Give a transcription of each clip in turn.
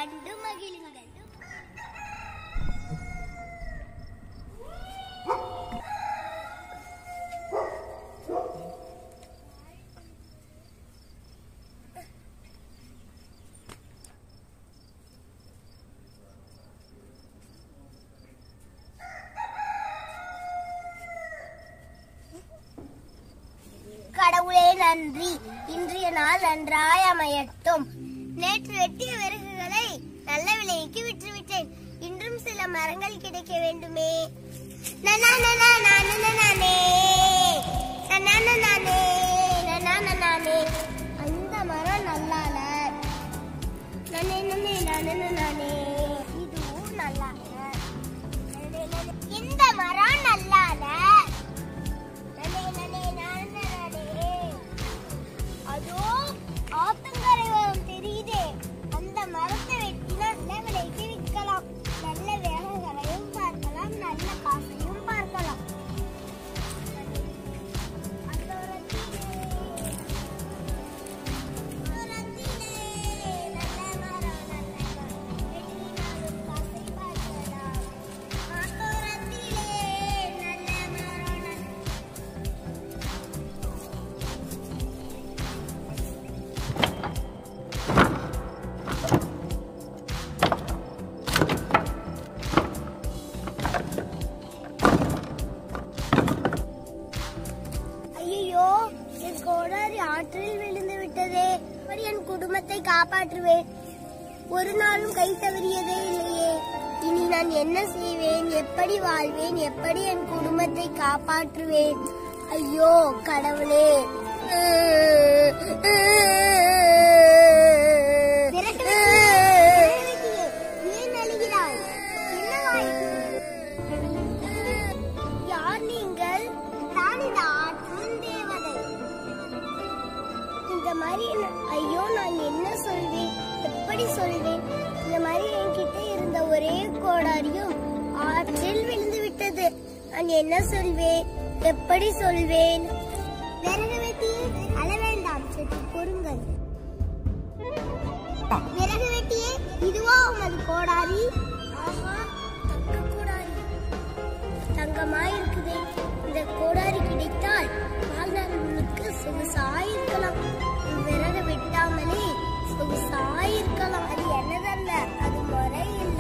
கண்டு மகிழுங்கள் கடவுளே நன்றி இன்றைய நாள் நன்றாய் அமையட்டும் நேற்று வெட்டிய விறகுகளை நல்ல விலைக்கு விற்றுவிட்டேன் இன்றும் சில மரங்கள் கிடைக்க வேண்டுமே நனா நனா நானு நனானே. நனா நனானே. நனா நனானே. அந்த மரம் நல்லால நனே நனே நானு நனானே. இதுவும் நல்லால நனே நனே. இந்த மரம் நல்லால நனே நனே நானு நனானே. அதோ ஆத்தங்கரை மரம் தெரியுதே அந்த மரத்தை வெட்டினா நல்ல விலைக்கு விற்கலாம் நல்ல வேகங்களையும் பார்க்கலாம் நல்ல காசையும் பார்க்கலாம் அந்தோரத்திலே, அந்தோரத்திலே, நல்ல மரம், நல்ல மரம், வெட்டினாலும் காசை பார்க்கலாம். அந்தோரத்திலே, நல்ல மரம், நல்ல ஐயோ என் கோடாரி ஆற்றில் விழுந்து விட்டதே எப்படி என் குடும்பத்தை காப்பாற்றுவேன் ஒரு நாளும் கை தவறியதே இல்லையே இனி நான் என்ன செய்வேன் எப்படி வாழ்வேன் எப்படி என் குடும்பத்தை காப்பாற்றுவேன் ஐயோ கடவுளே ஏன் அழுகிறாய் யார் நீங்கள் நான் இந்த ஆற்றின் தேவதை இந்த மாதிரி என்ன- ஐயோ நான் என்ன சொல்வேன் எப்படி சொல்வேன் இந்த மாதிரி என்கிட்ட இருந்த ஒரே கோடாரியும் ஆற்றில் விழுந்து விட்டது நான் என்ன சொல்வேன் எப்படி சொல்வேன் விறகு வெட்டி அழ வேண்டாம் சற்று பொறுங்கள் விறகு வெட்டியே இதுவா உனது கோடாரி ஆஹா தங்க கோடாரி தங்கமா இருக்குதே இந்த கோடாரி கிடைத்தால் வாழ்நாள் முழுக்க சொகுசாயிருக்கலாம் விறகு வெட்டாமலே சொகுசாயிருக்கலாம் அது என்னதல்ல அது முறை இல்ல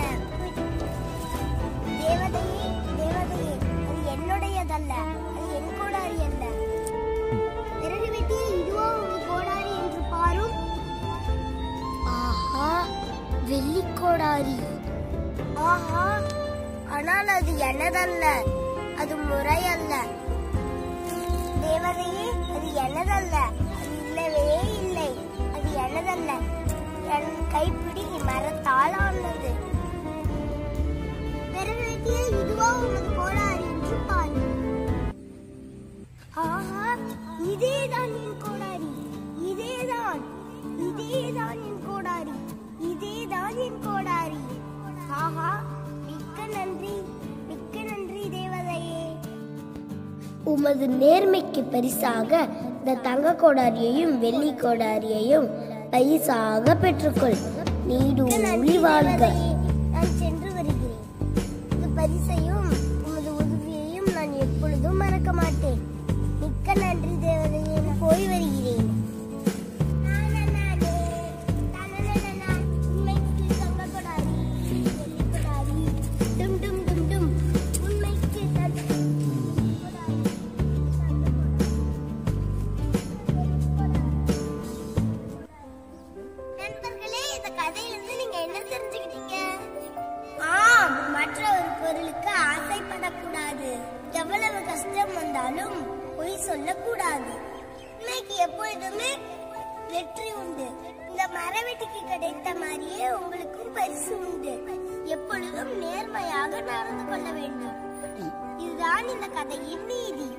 தேவதையே தேவதையே அது என்னுடையதல்ல அது என் கோடாரி அல்ல விறகு வெட்டியே இதுவோ உங்க கோடாரி என்று பாரும் ஆஹா வெள்ளிக்கோடாரி ஆஹா ஆனால் அது எனதல்ல அது முறையல்ல தேவதையே அது எனதல்ல அது இல்லவே இல்லை அது எனதல்ல என் கைப்பிடி மரத்தால் ஆனது பிறகு வெட்டியே இதுவா உனது கோடாரி என்று பாரு ஆஹா இதேதான் என் கோடாரி இதேதான் இதேதான் என் கோடாரி இதேதான் என் கோடாரி ஆஹா மிக்க நன்றி மிக்க நன்றி தேவதையே உமது நேர்மைக்கு பரிசாக இந்த தங்க கோடாரியையும் வெள்ளி கோடாரியையும் பரிசாக பெற்றுக்கொள் நீடூழி வாழ்க நான் சென்று வருகிறேன் இந்த பரிசையும் உமது உதவியையும் நான் எப்பொழுதும் மறக்க மாட்டேன் மிக்க நன்றி தேவதையே நான் போய் வருகிறேன் உண்மைக்கு தங்க கொடாரி, வெள்ளி கொடாரி, டும் டும் டும் டும். உண்மைக்கு தங்க கொடாரி, தங்க நண்பர்களே இந்த கதையிலிருந்து நீங்க என்ன தெரிஞ்சுக்கிட்டீங்க ஆம் மற்ற ஒரு பொருளுக்கு ஆசைப்படக்கூடாது எவ்வளவு கஷ்டம் வந்தாலும் பொய் சொல்லக்கூடாது இன்னைக்கு எப்பொழுதுமே வெற்றி உண்டு இந்த மரவெட்டிக்கு கிடைத்த மாதிரியே உங்களுக்கும் பரிசு உண்டு எப்பொழுதும் நேர்மையாக நடந்து கொள்ள வேண்டும் இதுதான் இந்த கதையின் நீதி